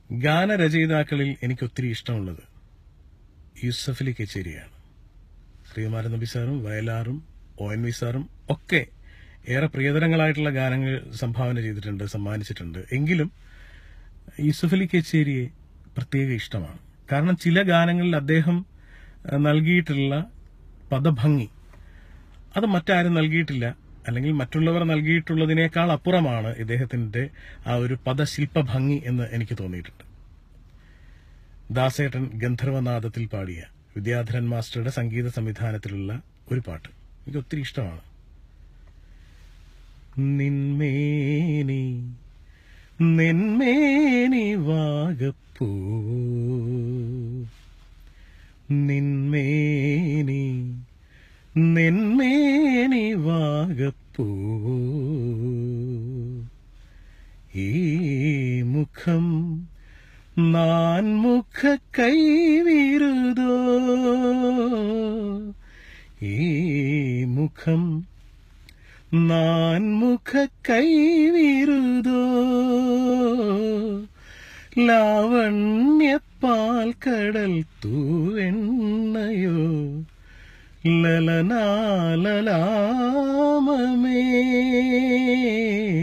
ഗാനരചയിതാക്കളിൽ എനിക്ക് ഒത്തിരി ഇഷ്ടമുള്ളത് യൂസഫലി കച്ചേരിയാണ് ശ്രീകുമാരൻ നബി സാറും വയലാറും ഒ എൻ വി സാറും ഒക്കെ ഏറെ പ്രിയതരങ്ങളായിട്ടുള്ള ഗാനങ്ങൾ സംഭാവന ചെയ്തിട്ടുണ്ട് സമ്മാനിച്ചിട്ടുണ്ട് എങ്കിലും യൂസഫലി കച്ചേരിയെ പ്രത്യേക ഇഷ്ടമാണ് കാരണം ചില ഗാനങ്ങളിൽ അദ്ദേഹം അഹ്, നൽകിയിട്ടുള്ള പദഭംഗി അത് മറ്റാരും നൽകിയിട്ടില്ല അല്ലെങ്കിൽ മറ്റുള്ളവർ നൽകിയിട്ടുള്ളതിനേക്കാൾ അപ്പുറമാണ് ഇദ്ദേഹത്തിന്റെ ആ ഒരു പദശില്പ ഭംഗി എന്ന് എനിക്ക് തോന്നിയിട്ടുണ്ട് ദാസേട്ടൻ ഗന്ധർവനാദത്തിൽ പാടിയ വിദ്യാധരൻ മാസ്റ്ററുടെ സംഗീത സംവിധാനത്തിലുള്ള ഒരു പാട്ട് എനിക്ക് ഒത്തിരി ഇഷ്ടമാണ് നിന്മേനി നെന്മേനി വാഗപ്പൂ നിന്മേനി നെന്മേനി വാഗപ്പൂ ഈ മുഖം നാൻമുഖ കൈവിരുതോ ഈ മുഖം നാൻമുഖ കൈവിരുതോ ലാവണ്യപ്പാൽ കടൽ തൂവെണ്ണയോ ലലനാലലാമമേ